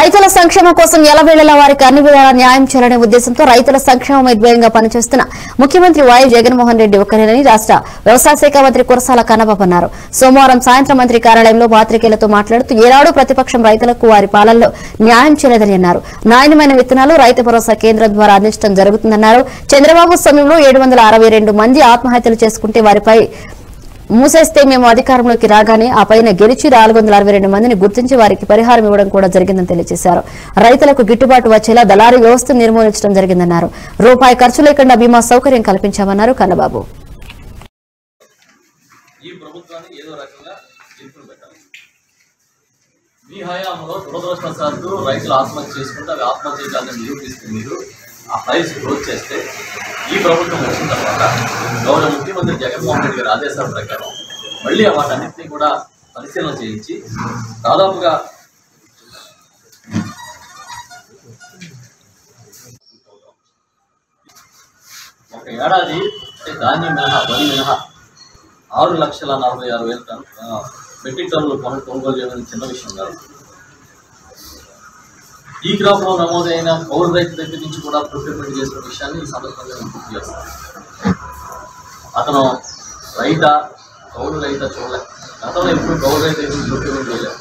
రైతుల సంక్షేమం కోసం ఎలవేళలా వారికి అన్ని విధాలా న్యాయం చేయాలనే ఉద్దేశంతో రైతుల సంక్షేమం ధ్యేయంగా పనిచేస్తున్న ముఖ్యమంత్రి వైఎస్ జగన్మోహన్ రెడ్డి ఒక్కరేనని రాష్ట్ర వ్యవసాయ శాఖ మంత్రి కురసాల కన్నబాబు అన్నారు సోమవారం సాయంత్రం మంత్రి కార్యాలయంలో పాత్రికేయులతో మాట్లాడుతూ ఏనాడు ప్రతిపక్షం రైతులకు వారి పాలనలో న్యాయం చేయలేదని అన్నారు నాణ్యమైన విత్తనాలు రైతు భరోసా కేంద్రం ద్వారా అందించడం జరుగుతుందన్నారు చంద్రబాబు సమయంలో ఏడు మంది ఆత్మహత్యలు చేసుకుంటే వారిపై మూసేస్తే మేము అధికారంలోకి రాగానే ఆ పైన గెలిచి నాలుగు వందల అరవై రెండు మందిని గుర్తించి వారికి పరిహారం ఇవ్వడం కూడా జరిగిందని తెలియజేశారు రైతులకు గిట్టుబాటు వచ్చేలా దళారీ వ్యవస్థ నిర్మూలించడం జరిగిందన్నారు రూపాయి ఖర్చు లేకుండా బీమా సౌకర్యం కల్పించామన్నారు కన్నబాబు ఈ ప్రభుత్వాన్ని ఏదో రకంగా ఇరుకులు పెట్టాలి మీ హయాంలో దురదృష్టవశాత్తు రైతులు ఆత్మహత్య చేసుకుంటే అవి ఆత్మహత్య చేయాలని నిరూపిస్తే మీరు ఆ ఫైల్స్ క్లోజ్ చేస్తే ఈ ప్రభుత్వం వచ్చిన తర్వాత గౌరవ ముఖ్యమంత్రి జగన్మోహన్ రెడ్డి గారి ఆదేశాల ప్రకారం మళ్ళీ వాటన్నింటినీ కూడా పరిశీలన చేయించి దాదాపుగా ఒక ఏడాది అంటే ధాన్యం మినహా వరి మినహా ఆరు లక్షల నలభై ఆరు వేల టన్ ఆ, మెట్రిక్ టన్నులు కొను కొనుగోలు చేయడం చిన్న విషయం కాదు ఈ క్రాప్లో నమోదైన కౌలు రైతు దగ్గర నుంచి కూడా ప్రొక్యూర్మెంట్ చేసిన విషయాన్ని ఈ సందర్భంగా నేను గుర్తు చేస్తాను అతను రైత కౌలు రైత చూడలే గతంలో ఎప్పుడు కౌలు రైతు అయితే ప్రొక్యూర్మెంట్ చేయలేదు